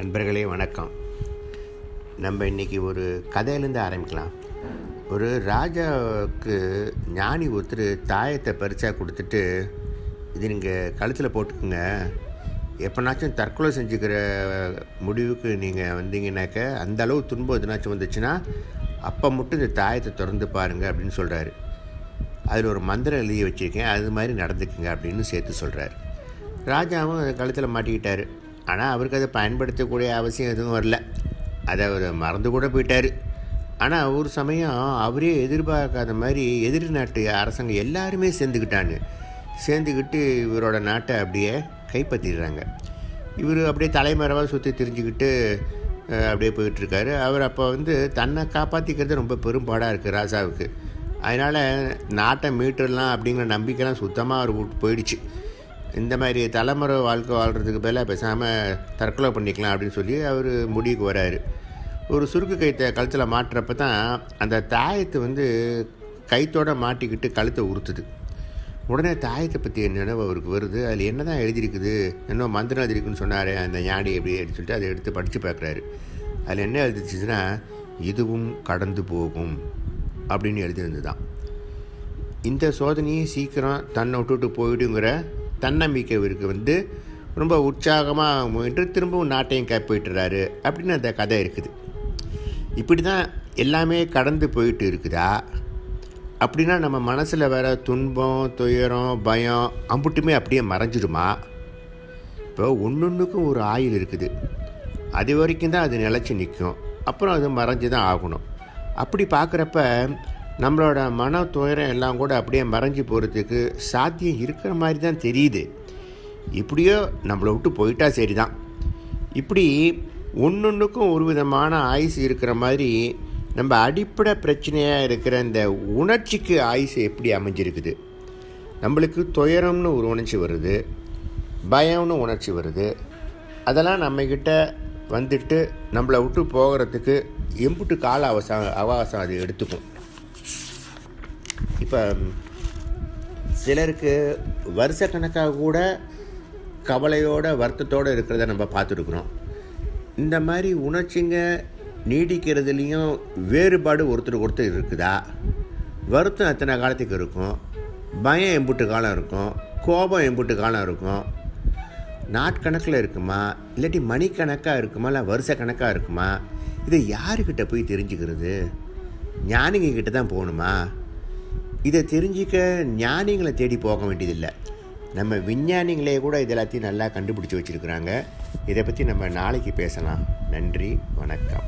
நண்பர்களே வணக்கம் நம்ம இன்றைக்கி ஒரு கதையிலேருந்து ஆரம்பிக்கலாம் ஒரு ராஜாவுக்கு ஞானி ஒருத்தர் தாயத்தை பறிச்சா கொடுத்துட்டு இது நீங்கள் கழுத்தில் போட்டுக்குங்க எப்போனாச்சும் தற்கொலை செஞ்சுக்கிற முடிவுக்கு நீங்கள் வந்தீங்கன்னாக்க அந்த அளவு துன்பம் எதுனாச்சும் வந்துச்சுன்னா அப்போ மட்டும் இந்த தாயத்தை திறந்து பாருங்கள் அப்படின்னு சொல்கிறாரு அதில் ஒரு மந்திரம் எழுதி வச்சுருக்கேன் அது மாதிரி நடந்துக்குங்க அப்படின்னு சேர்த்து சொல்கிறாரு ராஜாவும் அதை கழுத்தில் மாட்டிக்கிட்டார் ஆனால் அவருக்கு அதை பயன்படுத்தக்கூடிய அவசியம் எதுவும் வரல அதை அவர் மறந்து கூட போயிட்டார் ஆனால் ஒரு சமயம் அவரே எதிர்பார்க்காத மாதிரி எதிரி நாட்டு அரசாங்கம் எல்லாருமே சேர்ந்துக்கிட்டாங்க சேர்ந்துக்கிட்டு இவரோட நாட்டை அப்படியே கைப்பற்றிடுறாங்க இவர் அப்படியே தலைமறைவாக சுற்றி தெரிஞ்சுக்கிட்டு அஹ், அப்படியே போயிட்டுருக்காரு அவர் அப்போ வந்து தன்னை காப்பாற்றிக்கிறது ரொம்ப பெரும்பாடாக இருக்குது ராஜாவுக்கு அதனால் நாட்டை மீட்டுடலாம் அப்படிங்கிற நம்பிக்கைலாம் சுத்தமாக அவர் விட்டு போயிடுச்சு இந்த மாதிரி தலைமுறை வாழ்க்கை வாழ்கிறதுக்கு பதிலாக பேசாமல் தற்கொலை பண்ணிக்கலாம் அப்படின்னு சொல்லி அவர் முடிவுக்கு வராரு ஒரு சுருக்கு கைத்தை கழுத்தில் மாட்டுறப்ப தான் அந்த தாயத்தை வந்து கைத்தோட மாட்டிக்கிட்டு கழுத்தை உறுத்துது உடனே தாயத்தை பற்றி நினைவு அவருக்கு வருது அதில் என்ன தான் எழுதியிருக்குது என்ன மந்திரம் எழுதிருக்குன்னு சொன்னார் அந்த ஞாடி எப்படி அப்படின்னு சொல்லிட்டு அதை எடுத்து படித்து பார்க்குறாரு அதில் என்ன எழுதிச்சுன்னா இதுவும் கடந்து போகும் அப்படின்னு எழுதியிருந்து தான் இந்த சோதனையை சீக்கிரம் தன்னை விட்டுட்டு போயிடுங்கிற தன்னம்பிக்கை இவருக்கு வந்து ரொம்ப உற்சாகமாக முயன்று திரும்பவும் நாட்டையும் கைப்பற்றுறாரு அப்படின்னு அந்த கதை இருக்குது இப்படி தான் எல்லாமே கடந்து போயிட்டு இருக்குதா அப்படின்னா நம்ம மனசில் வர துன்பம் துயரம் பயம் அம்புட்டுமே அப்படியே மறைஞ்சிடுமா இப்போ ஒன்றொன்றுக்கும் ஒரு ஆயில் இருக்குது அது வரைக்கும் தான் அது நிலச்சி நிற்கும் அப்புறம் அது மறைஞ்சு தான் ஆகணும் அப்படி பார்க்குறப்ப நம்மளோட மன துயரம் எல்லாம் கூட அப்படியே மறைஞ்சு போகிறதுக்கு சாத்தியம் இருக்கிற மாதிரி தான் தெரியுது இப்படியோ நம்மளை விட்டு போயிட்டா சரி தான் இப்படி ஒன்றொன்றுக்கும் ஒரு விதமான ஆயுசு இருக்கிற மாதிரி நம்ம அடிப்படை பிரச்சனையாக இருக்கிற இந்த உணர்ச்சிக்கு ஆயுசு எப்படி அமைஞ்சிருக்குது நம்மளுக்கு துயரம்னு ஒரு உணர்ச்சி வருது பயம்னு உணர்ச்சி வருது அதெல்லாம் நம்மக்கிட்ட வந்துட்டு நம்மளை விட்டு போகிறதுக்கு எம்புட்டு கால அவசரம் அவகாசம் அது எடுத்துக்கும் இப்போ சிலருக்கு வருஷக்கணக்காக கூட கவலையோட வருத்தத்தோடு இருக்கிறத நம்ம பார்த்துருக்குறோம் இந்த மாதிரி உணர்ச்சிங்க நீடிக்கிறதுலேயும் வேறுபாடு ஒருத்தருக்கு ஒருத்தர் இருக்குதா வருத்தம் எத்தனை காலத்துக்கு இருக்கும் பயம் எம்புட்டு காலம் இருக்கும் கோபம் எம்புட்டு காலம் இருக்கும் நாட்கணக்கில் இருக்குமா இல்லாட்டி மணிக்கணக்காக இருக்குமா இல்லை வருஷ கணக்காக இருக்குமா இதை யாருக்கிட்ட போய் தெரிஞ்சுக்கிறது ஞானிங்க கிட்ட தான் போகணுமா இதை தெரிஞ்சிக்க ஞானிகளை தேடி போக வேண்டியதில்லை நம்ம விஞ்ஞானிகளே கூட இது எல்லாத்தையும் நல்லா கண்டுபிடிச்சி வச்சுருக்குறாங்க இதை பற்றி நம்ம நாளைக்கு பேசலாம் நன்றி வணக்கம்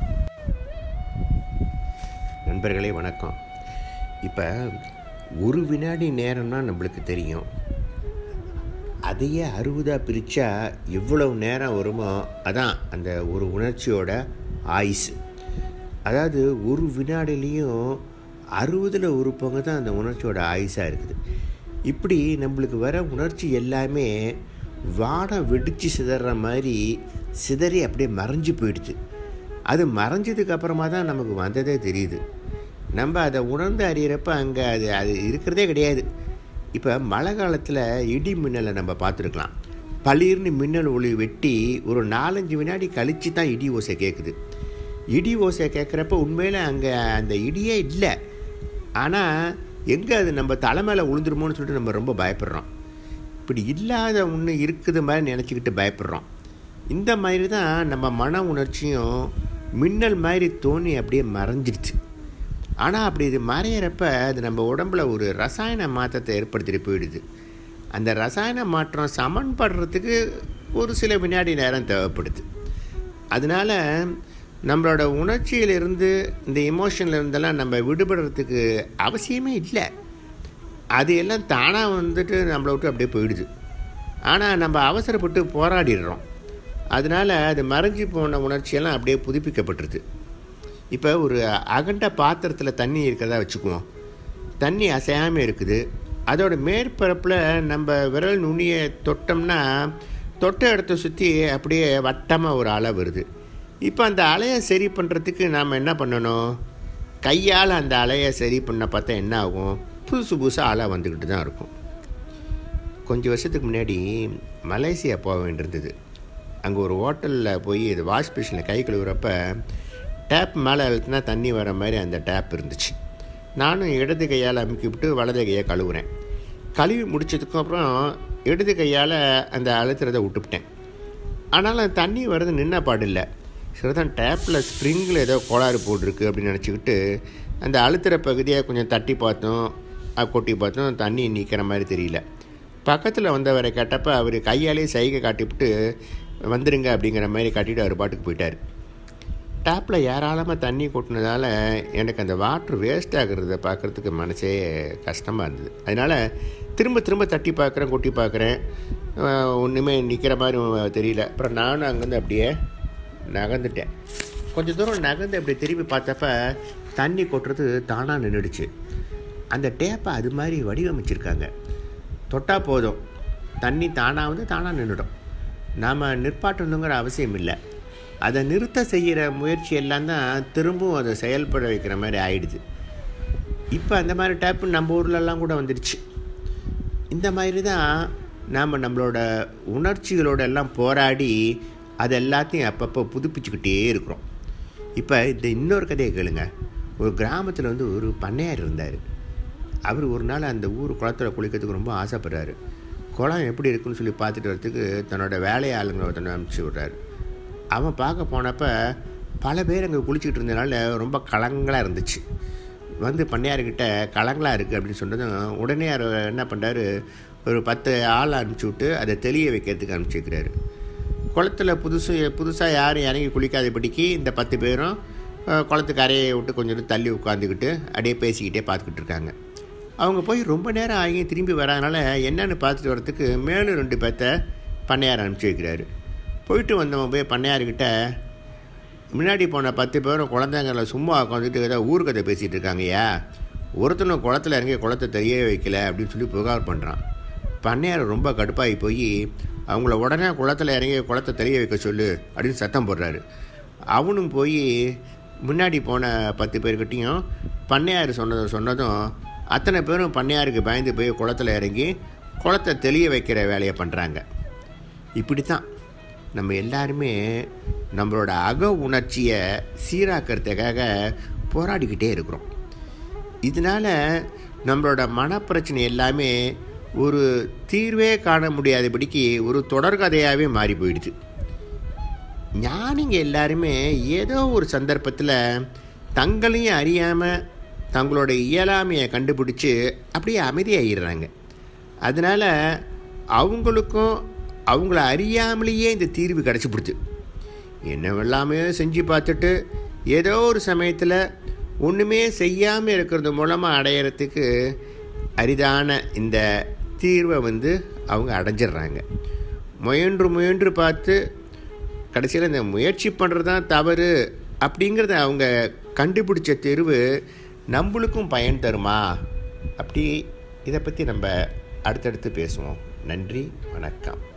நண்பர்களே வணக்கம் இப்போ ஒரு வினாடி நேரம்னா நம்மளுக்கு தெரியும் அதையே அறுபதாக பிரித்தா எவ்வளவு நேரம் வருமோ அதான் அந்த ஒரு உணர்ச்சியோட ஆயுசு அதாவது ஒரு வினாடிலையும் அறுபதில் ஒரு பங்கு தான் அந்த உணர்ச்சியோட ஆயுசாக இருக்குது இப்படி நம்மளுக்கு வர உணர்ச்சி எல்லாமே வானம் வெடித்து சிதற மாதிரி சிதறி அப்படியே மறைஞ்சு போயிடுது அது மறைஞ்சதுக்கு அப்புறமா தான் நமக்கு வந்ததே தெரியுது நம்ம அதை உணர்ந்து அறியிறப்ப அங்கே அது அது இருக்கிறதே கிடையாது இப்போ மழை காலத்தில் இடி மின்னலை நம்ம பார்த்துருக்கலாம் பளிர்னு மின்னல் ஒளி வெட்டி ஒரு நாலஞ்சு வினாடி கழித்து தான் இடி ஓசை கேட்குது இடி ஓசை கேட்குறப்ப உண்மையில் அங்கே அந்த இடியே இல்லை ஆனால் எங்கே அது நம்ம தலைமையில் விழுந்துருமோன்னு சொல்லிட்டு நம்ம ரொம்ப பயப்படுறோம் இப்படி இல்லாத ஒன்று இருக்குது மாதிரி நினச்சிக்கிட்டு பயப்படுறோம் இந்த மாதிரி தான் நம்ம மன உணர்ச்சியும் மின்னல் மாதிரி தோணி அப்படியே மறைஞ்சிடுச்சு ஆனால் அப்படி இது மறையிறப்ப அது நம்ம உடம்புல ஒரு ரசாயன மாற்றத்தை ஏற்படுத்திட்டு போயிடுது அந்த ரசாயன மாற்றம் சமன்படுறதுக்கு ஒரு சில வினாடி நேரம் தேவைப்படுது அதனால் நம்மளோட உணர்ச்சியிலிருந்து இந்த எமோஷன்ல இருந்தெல்லாம் நம்ம விடுபடுறதுக்கு அவசியமே இல்லை அது எல்லாம் தானாக வந்துட்டு நம்மளை விட்டு அப்படியே போயிடுது ஆனால் நம்ம அவசரப்பட்டு போராடிடுறோம் அதனால் அது மறைஞ்சு போன உணர்ச்சியெல்லாம் அப்படியே புதுப்பிக்கப்பட்டுருது இப்போ ஒரு அகண்ட பாத்திரத்தில் தண்ணி இருக்கிறதா வச்சுக்குவோம் தண்ணி அசையாமல் இருக்குது அதோட மேற்பரப்பில் நம்ம விரல் நுனியை தொட்டோம்னா தொட்ட இடத்த சுற்றி அப்படியே வட்டமாக ஒரு அலை வருது இப்போ அந்த அலையை சரி பண்ணுறதுக்கு நாம் என்ன பண்ணணும் கையால் அந்த அலையை சரி பண்ண பார்த்தா என்ன ஆகும் புதுசு புதுசாக அலை வந்துக்கிட்டு தான் இருக்கும் கொஞ்சம் வருஷத்துக்கு முன்னாடி மலேசியா போக வேண்டியிருந்தது அங்கே ஒரு ஹோட்டலில் போய் இது வாஷ் மிஷினில் கை கழுவுறப்ப டேப் மேலே அழுத்தினா தண்ணி வர மாதிரி அந்த டேப் இருந்துச்சு நானும் இடது கையால் அமுக்கிவிட்டு வலது கையை கழுவுறேன் கழுவி முடிச்சதுக்கப்புறம் இடது கையால் அந்த அழுத்துறதை விட்டுவிட்டேன் ஆனாலும் தண்ணி வர்றது நின்ன பாடில்லை சரிதான் டேப்பில் ஸ்ப்ரிங்கில் ஏதோ கோளாறு போட்டிருக்கு அப்படின்னு நினச்சிக்கிட்டு அந்த அழுத்துகிற பகுதியை கொஞ்சம் தட்டி பார்த்தோம் அஹ் கொட்டி பார்த்தோம் தண்ணி நிற்கிற மாதிரி தெரியல பக்கத்தில் வந்தவரை கேட்டப்ப அவர் கையாலே சைகை காட்டிவிட்டு வந்துருங்க அப்படிங்கிற மாதிரி காட்டிட்டு அவர் பாட்டுக்கு போயிட்டார் டேப்பில் ஏராளமாக தண்ணி கொட்டினதால எனக்கு அந்த வாட்ரு வேஸ்ட் ஆகுறத பார்க்குறதுக்கு மனசே கஷ்டமாக இருந்தது அதனால் திரும்ப திரும்ப தட்டி பார்க்குறேன் கொட்டி பார்க்குறேன் ஒன்றுமே நிற்கிற மாதிரி தெரியல அப்புறம் நானும் அங்கேருந்து அப்படியே நகர்ந்துட்டேன் கொஞ்சம் தூரம் நகர்ந்து அப்படி திரும்பி பார்த்தப்ப தண்ணி கொட்டுறது தானாக நின்றுடுச்சு அந்த டேப்பை அது மாதிரி வடிவமைச்சிருக்காங்க தொட்டால் போதும் தண்ணி தானாக வந்து தானாக நின்றுடும் நாம் நிற்பாட்டணுங்கிற அவசியம் இல்லை அதை நிறுத்த செய்கிற முயற்சி எல்லாம் தான் திரும்பவும் அதை செயல்பட வைக்கிற மாதிரி ஆயிடுது இப்போ அந்த மாதிரி டேப்பு நம்ம ஊர்லெல்லாம் கூட வந்துடுச்சு இந்த மாதிரி தான் நாம் நம்மளோட உணர்ச்சிகளோட எல்லாம் போராடி அது எல்லாத்தையும் அப்பப்போ புதுப்பிச்சுக்கிட்டே இருக்கிறோம் இப்போ இந்த இன்னொரு கதையை கேளுங்க ஒரு கிராமத்தில் வந்து ஒரு பண்ணையார் இருந்தார் அவர் ஒரு நாள் அந்த ஊர் குளத்துல குளிக்கிறதுக்கு ரொம்ப ஆசைப்படுறாரு குளம் எப்படி இருக்குன்னு சொல்லி பார்த்துட்டு வரத்துக்கு தன்னோட வேலையாளுங்க ஒருத்தனை அனுப்பிச்சி விட்றாரு அவன் பார்க்க போனப்போ பல பேர் அங்கே குளிச்சுக்கிட்டு இருந்தனால ரொம்ப கலங்களாக இருந்துச்சு வந்து பண்ணையார்கிட்ட கலங்களாக இருக்குது அப்படின்னு சொன்னதும் உடனே அவர் என்ன பண்ணுறாரு ஒரு பத்து ஆள் அனுப்பிச்சி விட்டு அதை தெளிய வைக்கிறதுக்கு அனுப்பிச்சி வைக்கிறாரு குளத்துல புதுசு புதுசாக யாரும் இறங்கி குளிக்காதபடிக்கு இந்த பத்து பேரும் அஹ், குளத்துக்கு அறையை விட்டு கொஞ்சம் தூரம் தள்ளி உட்காந்துக்கிட்டு அப்படியே பேசிக்கிட்டே பார்த்துக்கிட்டு இருக்காங்க அவங்க போய் ரொம்ப நேரம் ஆகி திரும்பி வராதனால என்னன்னு பார்த்துட்டு வரத்துக்கு மேலும் ரெண்டு பேர்த்த பண்ணையார் அனுப்பிச்சி வைக்கிறாரு போயிட்டு வந்தவன் போய் பண்ணையார்கிட்ட முன்னாடி போன பத்து பேரும் குழந்தைங்கள சும்மா உட்காந்துட்டு ஏதோ ஊர்கதை பேசிகிட்டு இருக்காங்கய்யா ஒருத்தனும் குளத்துல இறங்கி குளத்தை தெரிய வைக்கல அப்படின்னு சொல்லி புகார் பண்ணுறான் பண்ணையார் ரொம்ப கடுப்பாகி போய் அவங்கள உடனே குளத்துல இறங்கி குளத்தை தெரிய வைக்க சொல்லு அப்படின்னு சத்தம் போடுறாரு அவனும் போய் முன்னாடி போன பத்து பேர்கிட்டையும் பண்ணையார் சொன்னதை சொன்னதும் அத்தனை பேரும் பண்ணையாருக்கு பயந்து போய் குளத்துல இறங்கி குளத்தை தெளிய வைக்கிற வேலையை பண்ணுறாங்க இப்படி தான் நம்ம எல்லாருமே நம்மளோட அக உணர்ச்சியை சீராக்கிறதுக்காக போராடிக்கிட்டே இருக்கிறோம் இதனால் நம்மளோட மனப்பிரச்சனை எல்லாமே ஒரு தீர்வே காண முடியாதபடிக்கு ஒரு தொடர்கதையாகவே மாறி போயிடுது ஞானிங்க எல்லாருமே ஏதோ ஒரு சந்தர்ப்பத்தில் தங்களையும் அறியாமல் தங்களோட இயலாமையை கண்டுபிடிச்சி அப்படியே அமைதியாகிடுறாங்க அதனால் அவங்களுக்கும் அவங்கள அறியாமலேயே இந்த தீர்வு கிடச்சிப்பிடுது என்னவெல்லாமே செஞ்சு பார்த்துட்டு ஏதோ ஒரு சமயத்தில் ஒன்றுமே செய்யாமல் இருக்கிறது மூலமாக அடையிறதுக்கு அரிதான இந்த தீர்வை வந்து அவங்க அடைஞ்சிடுறாங்க முயன்று முயன்று பார்த்து கடைசியில் இந்த முயற்சி பண்ணுறது தான் தவறு அப்படிங்கிறத அவங்க கண்டுபிடிச்ச தேர்வு நம்மளுக்கும் பயன் தருமா அப்படி இதை பற்றி நம்ம அடுத்தடுத்து பேசுவோம் நன்றி வணக்கம்